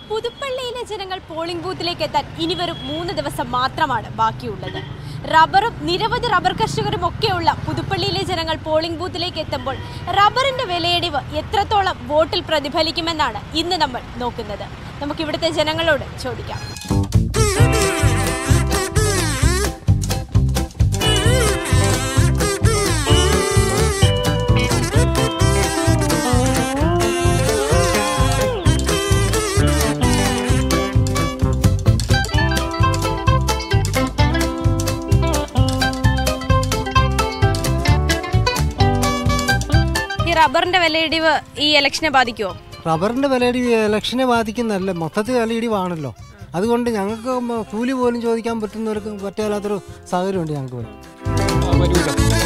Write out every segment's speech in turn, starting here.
പുതുപ്പള്ളിയിലെ ജനങ്ങൾ പോളിംഗ് ബൂത്തിലേക്ക് എത്താൻ ഇനി വെറും മൂന്ന് ദിവസം മാത്രമാണ് ബാക്കിയുള്ളത് റബ്ബറും നിരവധി റബ്ബർ കർഷകരും ഒക്കെയുള്ള പുതുപ്പള്ളിയിലെ ജനങ്ങൾ പോളിംഗ് ബൂത്തിലേക്ക് എത്തുമ്പോൾ റബ്ബറിന്റെ വിലയിടിവ് എത്രത്തോളം വോട്ടിൽ പ്രതിഫലിക്കുമെന്നാണ് ഇന്ന് നമ്മൾ നോക്കുന്നത് നമുക്ക് ഇവിടുത്തെ ജനങ്ങളോട് ചോദിക്കാം ഈ റബ്ബറിന്റെ വിലയിടിവ് ഈ ഇലക്ഷനെ ബാധിക്കുമോ റബ്ബറിന്റെ വിലയിടി ഇലക്ഷനെ ബാധിക്കുന്നതല്ല മൊത്തത്തിൽ വിലയിടിവാണല്ലോ അതുകൊണ്ട് ഞങ്ങൾക്ക് മ- കൂലി പോലും ചോദിക്കാൻ പറ്റുന്നവർക്ക് പറ്റാത്തൊരു സാഹചര്യമുണ്ട് ഞങ്ങൾക്ക് ഇവിടെ.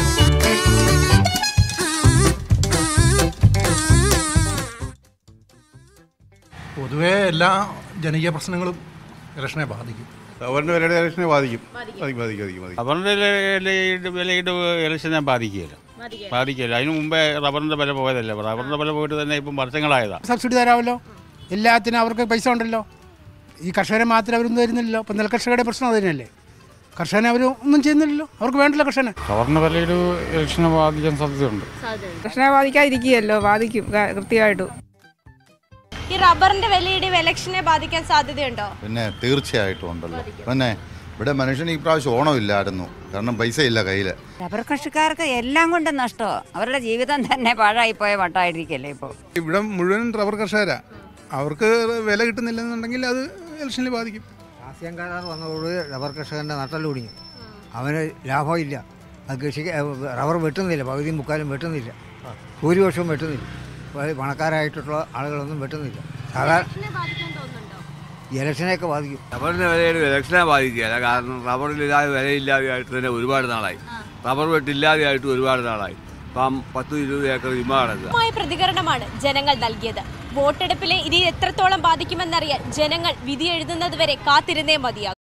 പൊതുവേ എല്ലാ ജനകീയ പ്രശ്നങ്ങളും ഇലക്ഷനെ ബാധിക്കും റബ്ബറിന്റെ വിലയുടെ ഇലക്ഷനെ ബാധിക്കും ബാധിക്കും ബാധിക്കും ബാധിക്കും ബാധിക്കും റബ്ബറിന്റെ വിലയുടെ വിലയുടെ ഇലക്ഷനെ ബാധിക്കുകയില്ല ബാധിക്കില്ല അതിന് മുമ്പേ റബ്ബറിന്റെ വില പോയതല്ലേ റബ്ബറിന്റെ വില പോയിട്ട് തന്നെ ഇപ്പം വർഷങ്ങളായതാണ് സബ്സിഡി തരാമല്ലോ എല്ലാത്തിനും അവർക്ക് പൈസ ഉണ്ടല്ലോ ഈ കർഷകരെ മാത്രം അവരൊന്നും തരുന്നില്ലല്ലോ ഇപ്പം നെൽകർഷകരുടെ പ്രശ്നം അത് തന്നെയല്ലേ കർഷകനെ അവർ ഒന്നും ചെയ്യുന്നില്ലല്ലോ അവർക്ക് വേണ്ടല്ലോ കർഷകനെ റബ്ബറിന്റെ വിലയുടെ ഇലക്ഷനെ ബാധിക്കാൻ സാധ്യതയുണ്ട് പ്രശ്നം ബാധിക്കാതിരിക്കുകയല്ലോ ബാധിക്കും ക- കൃത്യമായിട്ടും ഈ റബ്ബറിന്റെ വിലയിടിവ് ഇലക്ഷനെ ബാധിക്കാൻ സാധ്യതയുണ്ടോ പിന്നെ തീർച്ചയായിട്ടും ഉണ്ടല്ലോ പിന്നെ ഇവിടെ മനുഷ്യന് ഈ പ്രാവശ്യം ഓണമില്ലായിരുന്നു കാരണം പൈസ ഇല്ല കയ്യിൽ റബ്ബർ കൃഷിക്കാർക്ക് എല്ലാം കൊണ്ടും നഷ്ടമോ അവരുടെ ജീവിതം തന്നെ പാഴായിപ്പോയ വട്ടായിരിക്കല്ലേ ഇപ്പോൾ ഇവിടെ മുഴുവൻ റബ്ബർ കർഷകരാ അവർക്ക് വില കിട്ടുന്നില്ലെന്നുണ്ടെങ്കിൽ അത് ഇലക്ഷനിൽ ബാധിക്കും രാഷ്ട്രീയം കരാർ വന്നതോട് റബ്ബർ കർഷകന്റെ നട്ടലൊടിഞ്ഞു അവന് ലാഭമില്ല അത് കൃഷി റബ്ബർ വെട്ടുന്നില്ല പകുതിയും മുക്കാലും വെട്ടുന്നില്ല ഭൂരിപക്ഷവും വെട്ടുന്നില്ല അപ്പോൾ പണക്കാരായിട്ടുള്ള ആളുകളൊന്നും വെട്ടുന്നില്ല സാധാരണ ഇലക്ഷനെയൊക്കെ ബാധിക്കും റബ്ബറിന്റെ വിലയുടെ ഇലക്ഷനെ ബാധിക്കുകയില്ല കാരണം റബ്ബറിലില്ലാതെ വിലയില്ലാതെയായിട്ട് തന്നെ ഒരുപാട് നാളായി റബ്ബർ വെട്ടില്ലാതെയായിട്ട് ഒരുപാട് നാളായി ഇപ്പം പത്ത് ഇരുപത് ഏക്കർ വിമ കിടക്കുക മായ പ്രതികരണമാണ് ജനങ്ങൾ നൽകിയത് വോട്ടെടുപ്പിലെ ഇനി എത്രത്തോളം ബാധിക്കുമെന്നറിയാൻ ജനങ്ങൾ വിധി എഴുതുന്നതുവരെ കാത്തിരുന്നേ മതിയാകും